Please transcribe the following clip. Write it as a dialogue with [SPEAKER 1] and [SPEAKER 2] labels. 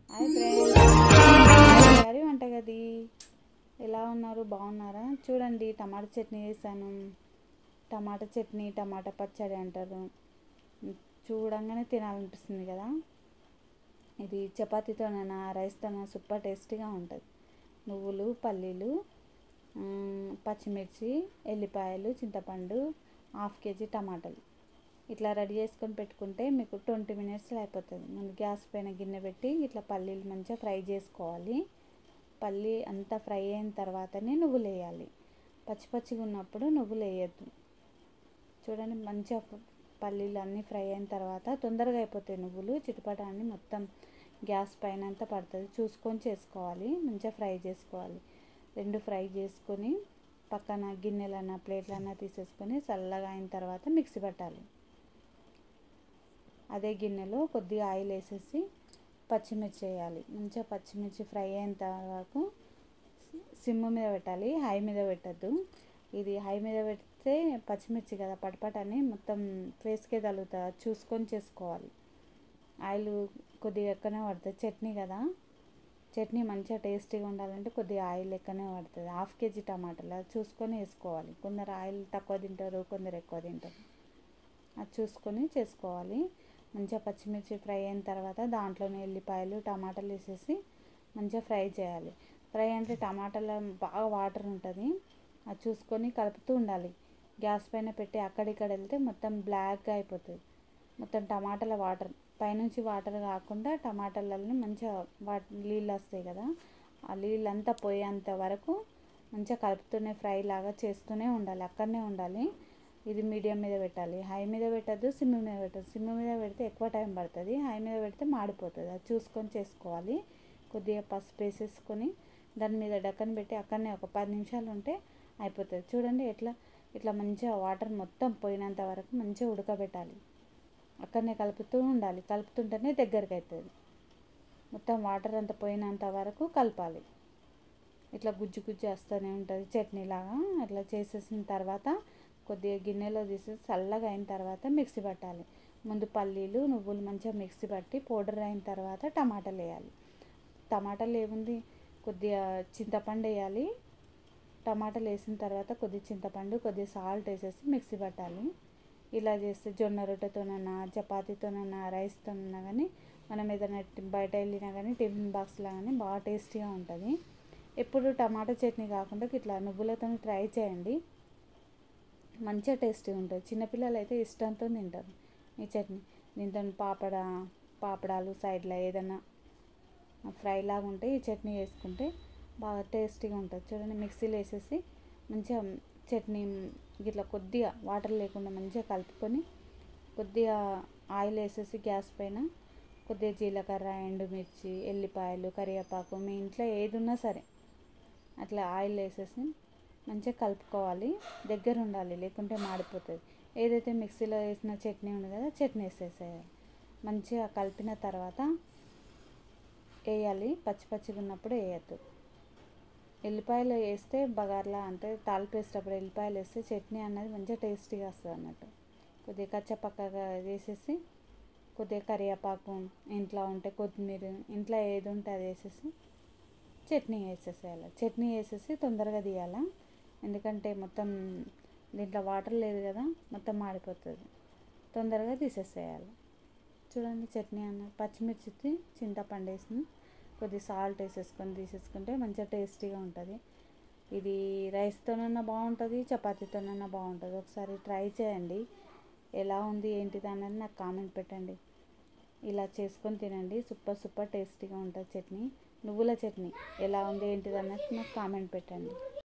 [SPEAKER 1] hi friends గారి వంటగది ఎలా ఉన్నారు బాగున్నారా చూడండి టమాటా చట్నీ చేశాను టమాటా చట్నీ టమాటా పచ్చడి అంటారు చూడంగానే తినాలనిపిస్తుంది కదా ఇది చపాతీతోనైనా రైస్తోనైనా సూపర్ టేస్టీగా ఉంటుంది నువ్వులు పల్లీలు మ్, పచ్చిమిర్చి ఎల్లిపాయలు చింతపండు హాఫ్ కేజీ టమాటాలు ఇట్లా రెడీ చేసుకొని పెట్టుకుంటే మీకు ట్వంటీ మినిట్స్లో అయిపోతుంది ముందు గ్యాస్ పైన గిన్నె పెట్టి ఇట్లా పల్లీలు మంచిగా ఫ్రై చేసుకోవాలి పల్లి అంతా ఫ్రై అయిన తర్వాతనే నువ్వులు వేయాలి పచ్చి పచ్చిగా ఉన్నప్పుడు నువ్వులు వేయద్దు చూడండి మంచిగా ప- పల్లీలు అన్నీ ఫ్రై అయిన తర్వాత తొందరగా అయిపోతాయి నువ్వులు చిటపట అన్ని మొత్తం గ్యాస్ పైన అంతా పడుతుంది చూసుకొని చేసుకోవాలి మంచిగా ఫ్రై చేసుకోవాలి రెండు ఫ్రై చేసుకొని పక్కన గిన్నెలన్నా ప్లేట్లన్నా తీసేసుకొని చల్లగా అయిన తర్వాత మిక్సీ పట్టాలి అదే గిన్నెలో కొద్దిగా ఆయిల్ వేసేసి పచ్చిమిర్చి వేయాలి మంచిగా పచ్చిమిర్చి ఫ్రై అయిన తర్వాత సిమ్ మీద పెట్టాలి హై మీద పెట్టద్దు ఇది హై మీద పెడితే పచ్చిమిర్చి కదా పటపట అని మొత్తం ఫేస్కే తగులుతుంది చూసుకొని చేసుకోవాలి ఆయిల్ కొద్దిగా ఎక్కువనే పడుతుంది చట్నీ కదా చట్నీ మంచిగా టేస్టీగా ఉండాలంటే కొద్దిగా ఆయిల్ ఎక్కువనే పడుతుంది హాఫ్ కేజీ టమాటాలు అది చూసుకొని వేసుకోవాలి కొందరు ఆయిల్ తక్కువ తింటారు కొందరు ఎక్కువ తింటారు అది చూసుకొని చేసుకోవాలి మంచిగా పచ్చిమిర్చి ఫ్రై అయిన తర్వాత దాంట్లోనే ఎల్లిపాయలు టమాటాలు వేసేసి మంచిగా ఫ్రై చేయాలి ఫ్రై అంటే టమాటాలో బాగా వాటర్ ఉంటుంది అది చూసుకొని కలుపుతూ ఉండాలి గ్యాస్ పైన పెట్టి అక్కడిక్కడ వెళ్తే మొత్తం బ్లాక్గా అయిపోతుంది మొత్తం టమాటాల వాటర్ పైనుంచి వాటర్ కాకుండా టమాటాలని మంచిగా వా నీళ్ళు వస్తాయి కదా ఆ నీళ్ళంతా పోయేంత వరకు మంచిగా కలుపుతూనే ఫ్రై లాగా చేస్తూనే ఉండాలి అక్కడనే ఉండాలి ఇది మీడియం మీద పెట్టాలి హై మీద పెట్టద్దు సిమ్ మీద పెట్టద్దు సిమ్ మీద పెడితే ఎక్కువ టైం పడుతుంది హై మీద పెడితే మాడిపోతుంది అది చూసుకొని చేసుకోవాలి కొద్దిగా పసుపు వేసేసుకొని దాని మీద డక్కన పెట్టి అక్కడనే ఒక పది నిమిషాలు ఉంటే అయిపోతుంది చూడండి ఎట్లా ఇట్లా మంచిగా వాటర్ మొత్తం పోయినంత వరకు మంచిగా ఉడకబెట్టాలి అక్కడనే కలుపుతూ ఉండాలి కలుపుతుంటేనే దగ్గరికి అవుతుంది మొత్తం వాటర్ అంతా పోయినంత వరకు కలపాలి ఇట్లా గుజ్జు గుజ్జు వస్తూనే ఉంటుంది చట్నీ లాగా అట్లా చేసేసిన తర్వాత కొద్దిగా గిన్నెలో తీసేసి చల్లగా అయిన తర్వాత మిక్సీ పట్టాలి ముందు పల్లీలు నువ్వులు మంచిగా మిక్సీ పట్టి పౌడర్ అయిన తర్వాత టమాటాలు వేయాలి టమాటాలు ఏముంది కొద్దిగా చింతపండు వేయాలి టమాటాలు వేసిన తర్వాత కొద్దిగా చింతపండు కొద్దిగా సాల్ట్ వేసేసి మిక్సీ పట్టాలి ఇలా చేస్తే జొన్న రొట్టెతోనన్నా చపాతీతోనన్నా రైస్తోనన్నా కానీ మనం ఏదైనా టి- బయట వెళ్ళినా కానీ టిఫిన్ బాక్స్లో కానీ బాగా టేస్టీగా ఉంటుంది ఎప్పుడు టమాటా చట్నీ కాకుండా ఇట్లా నువ్వులతో ట్రై చేయండి మంచిగా టేస్టీగా ఉంటుంది చిన్నపిల్లలు అయితే ఇష్టంతో తింటారు ఈ చట్నీ దీంతో పాపడ పాపడాలు సైడ్లో ఏదైనా ఫ్రై లాగా ఉంటే ఈ చట్నీ వేసుకుంటే బాగా టేస్టీగా ఉంటుంది చూడండి మిక్సీలో వేసేసి మంచిగా చట్నీ ఇట్లా కొద్దిగా వాటర్ లేకుండా మంచిగా కలుపుకొని కొద్దిగా ఆయిల్ వేసేసి గ్యాస్ పైన కొద్దిగా జీలకర్ర ఎండుమిర్చి ఎల్లిపాయలు కరివేపాకు మీ ఇంట్లో ఏది ఉన్నా సరే అట్లా ఆయిల్ వేసేసి మంచిగా కలుపుకోవాలి దగ్గర ఉండాలి లేకుంటే మాడిపోతుంది ఏదైతే మిక్సీలో వేసిన చట్నీ ఉంది కదా చట్నీ వేసేసేయాలి మంచిగా కలిపిన తర్వాత వేయాలి పచ్చి పచ్చిగా ఉన్నప్పుడు వేయద్దు ఎల్లిపాయలు వేస్తే బగార్లా అంటే తాలింపు వేసేటప్పుడు ఎల్లిపాయలు వేస్తే చట్నీ అన్నది మంచిగా టేస్టీగా వస్తుంది అన్నట్టు కొద్దిగా కచ్చపక్కగా వేసేసి కొద్దిగా కరివేపాకు ఇంట్లో ఉంటే కొత్తిమీర ఇంట్లో ఏది ఉంటే అది వేసేసి చట్నీ వేసేసేయాలి చట్నీ వేసేసి తొందరగా తీయాలా ఎందుకంటే మొత్తం దీంట్లో వాటర్ లేదు కదా మొత్తం మాడిపోతుంది తొందరగా తీసేసేయాలి చూడండి చట్నీ అన్న పచ్చిమిర్చి చింతపండు వేసి కొద్ది సాల్ట్ వేసేసుకొని తీసేసుకుంటే మంచిగా టేస్టీగా ఉంటుంది ఇది రైస్తోనన్నా బాగుంటుంది చపాతీతోనన్నా బాగుంటుంది ఒకసారి ట్రై చేయండి ఎలా ఉంది ఏంటిది అన్నది నాకు కామెంట్ పెట్టండి ఇలా చేసుకొని తినండి సూపర్ సూపర్ టేస్టీగా ఉంటుంది చట్నీ నువ్వుల చట్నీ ఎలా ఉంది ఏంటిది అన్నది నాకు కామెంట్ పెట్టండి